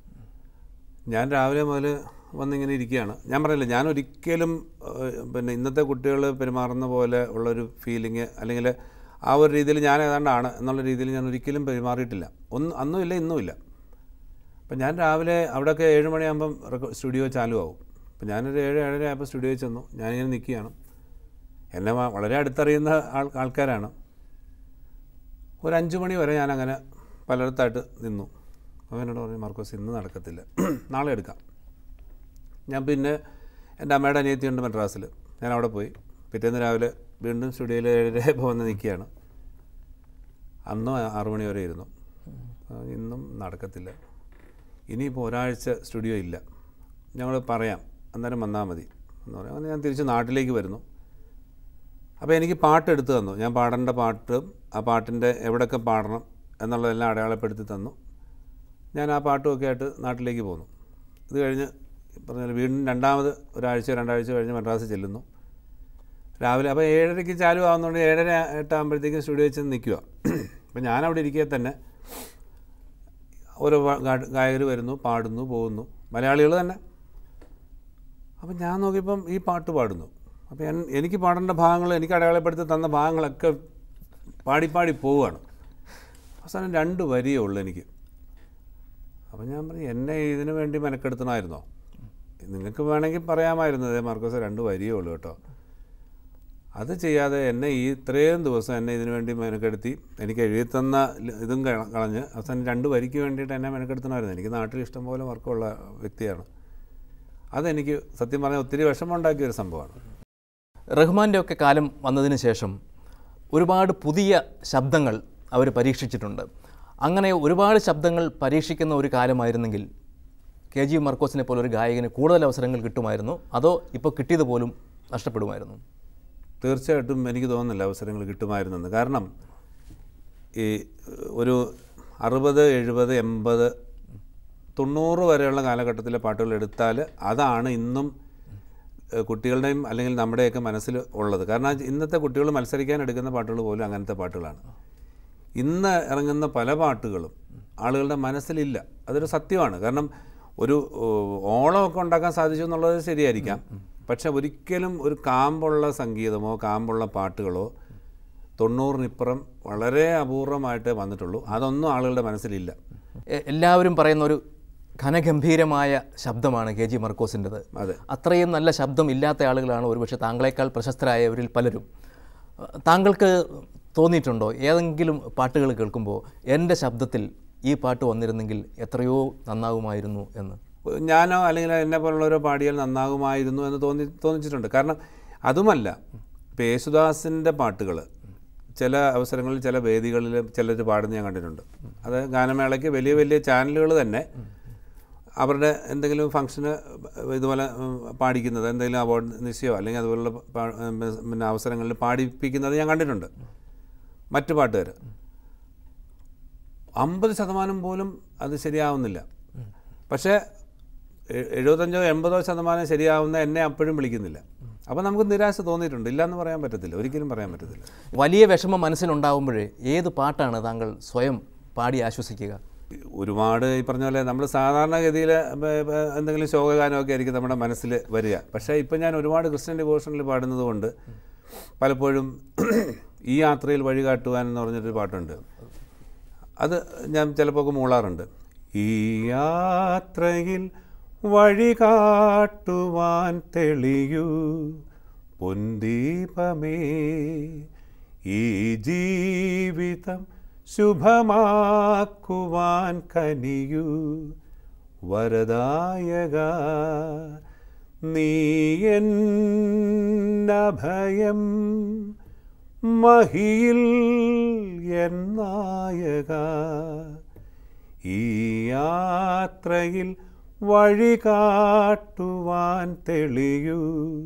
ഞാൻ രാവിലെ മുതൽ വന്നിങ്ങനെ ഇരിക്കുകയാണ് ഞാൻ പറയില്ല ഞാൻ ഒരിക്കലും ഏഹ്, പിന്നെ ഇന്നത്തെ കുട്ടികൾ പെരുമാറുന്ന പോലെ ഉള്ളൊരു ഫീലിംഗ് അല്ലെങ്കിൽ ആ ഒരു രീതിയിൽ ഞാൻ ഏതാണ്ടാണ് എന്നുള്ള രീതിയിൽ ഞാൻ ഒരിക്കലും പെരുമാറിയിട്ടില്ല ഒന്നും അന്നും ഇല്ല ഇന്നും ഇല്ല അപ്പം ഞാൻ രാവിലെ അവിടെയൊക്കെ ഏഴ് മണിയാകുമ്പം റെക്കോ സ്റ്റുഡിയോ ചാലു ആവും അപ്പം ഞാനൊരു ഏഴ് ഏഴര ആയപ്പോൾ സ്റ്റുഡിയോയിൽ ചെന്നു ഞാനിങ്ങനെ നിൽക്കുകയാണ് എന്നെ വ- വളരെ അടുത്തറിയുന്ന ആൾ ആൾക്കാരാണ് ഒരു അഞ്ച് മണി വരെ ഞാൻ അങ്ങനെ പലയിടത്തായിട്ട് നിന്നു അപ്പോൾ എന്നോട് പറഞ്ഞു മാർക്കോസ് ഇന്ന് നടക്കത്തില്ല നാളെ എടുക്കാം ഞാൻ പിന്നെ എൻ്റെ അമ്മയുടെ അനിയത്തിയുണ്ട് മദ്രാസിൽ ഞാൻ അവിടെ പോയി പിറ്റേന്ന് രാവിലെ വീണ്ടും സ്റ്റുഡിയോയിൽ ഏഴര വന്ന് നിൽക്കുകയാണ് അന്നും ആറു മണി വരെ ഇരുന്നു ആ, ഇന്നും നടക്കത്തില്ല ഇനിയിപ്പോൾ ഒരാഴ്ച സ്റ്റുഡിയോ ഇല്ല ഞങ്ങൾ പറയാം അന്നേരം വന്നാൽ മതി എന്ന് പറയാം അങ്ങനെ ഞാൻ തിരിച്ച് നാട്ടിലേക്ക് വരുന്നു അപ്പോൾ എനിക്ക് പാട്ട് എടുത്തു തന്നു ഞാൻ പാടേണ്ട പാട്ടും ആ പാട്ടിൻ്റെ എവിടെയൊക്കെ പാടണം എന്നുള്ളതെല്ലാം അടയാളപ്പെടുത്തി തന്നു ഞാൻ ആ പാട്ടുമൊക്കെ ആയിട്ട് നാട്ടിലേക്ക് പോന്നു ഇത് കഴിഞ്ഞ് പറഞ്ഞാൽ വീണ്ടും രണ്ടാമത് ഒരാഴ്ച രണ്ടാഴ്ച കഴിഞ്ഞ് മദ്രാസ് ചെല്ലുന്നു രാവിലെ അപ്പോൾ ഏഴരയ്ക്ക് ചാലു ആവുന്നതുകൊണ്ട് ഏഴര എട്ടാകുമ്പോഴത്തേക്കും സ്റ്റുഡിയോ ചെന്ന് നിൽക്കുക അപ്പോൾ ഞാനവിടെ ഇരിക്കെ തന്നെ ഓരോ ഗായകർ വരുന്നു പാടുന്നു പോകുന്നു മലയാളികൾ തന്നെ അപ്പം ഞാൻ നോക്കിയപ്പം ഈ പാട്ട് പാടുന്നു അപ്പം എൻ- എനിക്ക് പാടേണ്ട ഭാഗങ്ങൾ എനിക്ക് അടയാളപ്പെടുത്തി തന്ന ഭാഗങ്ങളൊക്കെ പാടി പാടി പോവുകയാണ് അവസാനം രണ്ട് വരിയേ ഉള്ളൂ എനിക്ക് അപ്പം ഞാൻ പറഞ്ഞു എന്നെ ഇതിനു വേണ്ടി മെനക്കെടുത്തണമായിരുന്നോ നിങ്ങൾക്ക് വേണമെങ്കിൽ പറയാമായിരുന്നു അതേ മാർക്കോസ് രണ്ട് വരിയേ ഉള്ളൂ കേട്ടോ അത് ചെയ്യാതെ എന്നെ ഈ ഇത്രയും ദിവസം എന്നെ ഇതിനു വേണ്ടി മെനക്കെടുത്തി എനിക്ക് എഴുതി തന്ന ല- ഇതും കള- കളഞ്ഞ് അവസാനം രണ്ട് വരിക്ക് വേണ്ടിയിട്ട് എന്നെ മെനക്കെടുത്തണമായിരുന്നു എനിക്ക് നാട്ടിൽ ഇഷ്ടംപോലെ വർക്കുള്ള വ്യക്തിയാണ് അതെനിക്ക് സത്യം പറഞ്ഞാൽ ഒത്തിരി വിഷമമുണ്ടാക്കിയ ഒരു സംഭവമാണ് റഹ്മാൻ്റെ ഒക്കെ കാലം വന്നതിന് ശേഷം ഒരുപാട് പുതിയ ശബ്ദങ്ങൾ അവർ പരീക്ഷിച്ചിട്ടുണ്ട് അങ്ങനെ ഒരുപാട് ശബ്ദങ്ങൾ പരീക്ഷിക്കുന്ന ഒരു കാലമായിരുന്നെങ്കിൽ കെ ജി മർക്കോസിനെ പോലെ ഒരു ഗായകന് കൂടുതൽ അവസരങ്ങൾ കിട്ടുമായിരുന്നു അതോ ഇപ്പോൾ കിട്ടിയത് പോലും നഷ്ടപ്പെടുമായിരുന്നു തീർച്ചയായിട്ടും എനിക്ക് തോന്നുന്നില്ല അവസരങ്ങൾ കിട്ടുമായിരുന്നെന്ന് കാരണം ഈ ഒരു അറുപത് എഴുപത് എൺപത് തൊണ്ണൂറ് വരെയുള്ള കാലഘട്ടത്തിലെ പാട്ടുകൾ എടുത്താൽ അതാണ് ഇന്നും ഏഹ്, കുട്ടികളുടെയും അല്ലെങ്കിൽ നമ്മുടെയൊക്കെ മനസ്സിൽ ഉള്ളത് കാരണം ഇന്നത്തെ കുട്ടികൾ മത്സരിക്കാൻ എടുക്കുന്ന പാട്ടുകൾ പോലും അങ്ങനത്തെ പാട്ടുകളാണ് ഇന്ന് ഇറങ്ങുന്ന പല പാട്ടുകളും ആളുകളുടെ മനസ്സിലില്ല അതൊരു സത്യമാണ് കാരണം ഒരു ഓ, ഓളമൊക്കെ ഉണ്ടാക്കാൻ സാധിച്ചു എന്നുള്ളത് ശരിയായിരിക്കാം പക്ഷെ ഒരിക്കലും ഒരു കാമ്പുള്ള സംഗീതമോ കാമ്പുള്ള പാട്ടുകളോ തൊണ്ണൂറിനിപ്പുറം വളരെ അപൂർവമായിട്ടേ വന്നിട്ടുള്ളൂ അതൊന്നും ആളുകളുടെ മനസ്സിലില്ല എ- എല്ലാവരും പറയുന്ന ഒരു ഘനഗംഭീരമായ ശബ്ദമാണ് കെ ജി മർക്കോസിൻ്റെത് അതെ അത്രയും നല്ല ശബ്ദം ഇല്ലാത്ത ആളുകളാണ് ഒരുപക്ഷെ താങ്കളെക്കാൾ പ്രശസ്തരായവരിൽ പലരും അഹ് താങ്കൾക്ക് തോന്നിയിട്ടുണ്ടോ ഏതെങ്കിലും പാട്ടുകൾ കേൾക്കുമ്പോൾ എൻ്റെ ശബ്ദത്തിൽ ഈ പാട്ട് വന്നിരുന്നെങ്കിൽ എത്രയോ നന്നാകുമായിരുന്നു എന്ന് ഞാനോ അല്ലെങ്കിൽ എന്നെ പോലുള്ളവരോ പാടിയാൽ നന്നാകുമായിരുന്നു എന്ന് തോന്നി തോന്നിച്ചിട്ടുണ്ട് കാരണം അതുമല്ല ഇപ്പോൾ യേശുദാസിൻ്റെ പാട്ടുകൾ ചില അവസരങ്ങളിൽ ചില വേദികളിൽ ചിലർ പാടുന്നത് ഞാൻ കണ്ടിട്ടുണ്ട് അത് ഗാനമേളയ്ക്ക് വലിയ വലിയ ചാനലുകൾ തന്നെ അവരുടെ എന്തെങ്കിലും ഫംഗ്ഷന് ഇതുപോലെ ഉം, പാടിക്കുന്നത് എന്തെങ്കിലും അവാർഡ് നിശ്ചയോ അല്ലെങ്കിൽ അതുപോലുള്ള പാ- ഉം, പിന്നെ അവസരങ്ങളിൽ പാടിപ്പിക്കുന്നത് ഞാൻ കണ്ടിട്ടുണ്ട് മറ്റു പാട്ടുകാർ അമ്പത് ശതമാനം പോലും അത് ശരിയാവുന്നില്ല പക്ഷേ എ- എഴുപത്തഞ്ചോ എൺപതോ ശതമാനം ശരിയാവുന്ന എന്നെ അപ്പോഴും വിളിക്കുന്നില്ല അപ്പോൾ നമുക്ക് നിരാശ തോന്നിയിട്ടുണ്ട് ഇല്ലയെന്ന് പറയാൻ പറ്റത്തില്ല ഒരിക്കലും പറയാൻ പറ്റത്തില്ല വലിയ വിഷമം മനസ്സിലുണ്ടാവുമ്പോഴേ ഏത് പാട്ടാണ് താങ്കൾ സ്വയം പാടി ആശ്വസിക്കുക ഒരുപാട് ഈ പറഞ്ഞ പോലെ നമ്മൾ സാധാരണഗതിയിൽ എന്തെങ്കിലും ശോകഗാനമൊക്കെ ആയിരിക്കും നമ്മുടെ മനസ്സിൽ വരിക പക്ഷേ ഇപ്പം ഞാൻ ഒരുപാട് ക്രിസ്ത്യൻ ഡിവോഷനിൽ പാടുന്നത് കൊണ്ട് പലപ്പോഴും ഈ യാത്രയിൽ വഴി കാട്ടുവാൻ എന്ന് പറഞ്ഞിട്ടൊരു പാട്ടുണ്ട് അത് ഞാൻ ചിലപ്പോൾ ഒക്കെ മൂളാറുണ്ട് ഈ യാത്രയിൽ വഴി കാട്ടുവാൻ തെളിയൂ പൊന്തീപമേ ഈ ജീവിതം ശുഭമാക്കുവാൻ കനിയൂ വരദായക നീ എന്നഭയം മഹിയിൽ എന്നായക ഈ യാത്രയിൽ വഴി കാട്ടുവാൻ തെളിയൂ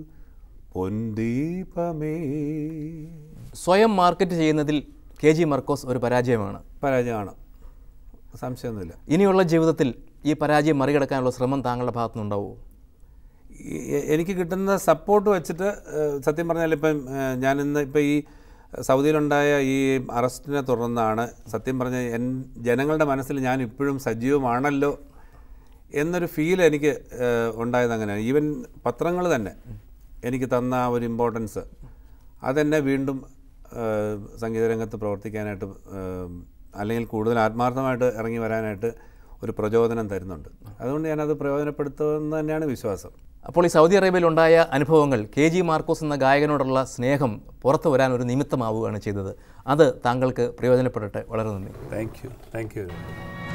പൊന്തീപമേ സ്വയം മാർക്കറ്റ് ചെയ്യുന്നതിൽ കെ ജി മർക്കോസ് ഒരു പരാജയമാണ് പരാജയമാണ് സംശയമൊന്നുമില്ല ഇനിയുള്ള ജീവിതത്തിൽ ഈ പരാജയം മറികടക്കാനുള്ള ശ്രമം താങ്കളുടെ ഭാഗത്തുനിന്നുണ്ടാവുമോ ഈ- എ- എനിക്ക് കിട്ടുന്ന സപ്പോർട്ട് വെച്ചിട്ട് ഏഹ്, സത്യം പറഞ്ഞാൽ ഇപ്പം ഏഹ്, ഞാൻ ഇന്ന് ഇപ്പം ഈ സൗദിയിലുണ്ടായ ഈ അറസ്റ്റിനെ തുടർന്നാണ് സത്യം പറഞ്ഞ എൻ ജനങ്ങളുടെ മനസ്സിൽ ഞാൻ ഇപ്പോഴും സജീവമാണല്ലോ എന്നൊരു ഫീൽ എനിക്ക് ഏഹ്, ഉണ്ടായത് അങ്ങനെയാണ് ഈവൻ പത്രങ്ങൾ തന്നെ എനിക്ക് തന്ന ആ ഒരു ഇമ്പോർട്ടൻസ് അതെന്നെ വീണ്ടും ഏഹ്, സംഗീതരംഗത്ത് പ്രവർത്തിക്കാനായിട്ട് ഏഹ്, അല്ലെങ്കിൽ കൂടുതൽ ആത്മാർത്ഥമായിട്ട് ഇറങ്ങി വരാനായിട്ട് ഒരു പ്രചോദനം തരുന്നുണ്ട് അതുകൊണ്ട് ഞാനത് പ്രയോജനപ്പെടുത്തുമെന്ന് തന്നെയാണ് വിശ്വാസം അപ്പോൾ ഈ സൗദി അറേബ്യയിൽ ഉണ്ടായ അനുഭവങ്ങൾ കെ ജി മാർക്കോസ് എന്ന ഗായകനോടുള്ള സ്നേഹം പുറത്തു വരാൻ ഒരു നിമിത്തമാവുകയാണ് ചെയ്തത് അത് താങ്കൾക്ക് പ്രയോജനപ്പെടട്ടെ വളരെ നന്ദി താങ്ക് യു താങ്ക് യു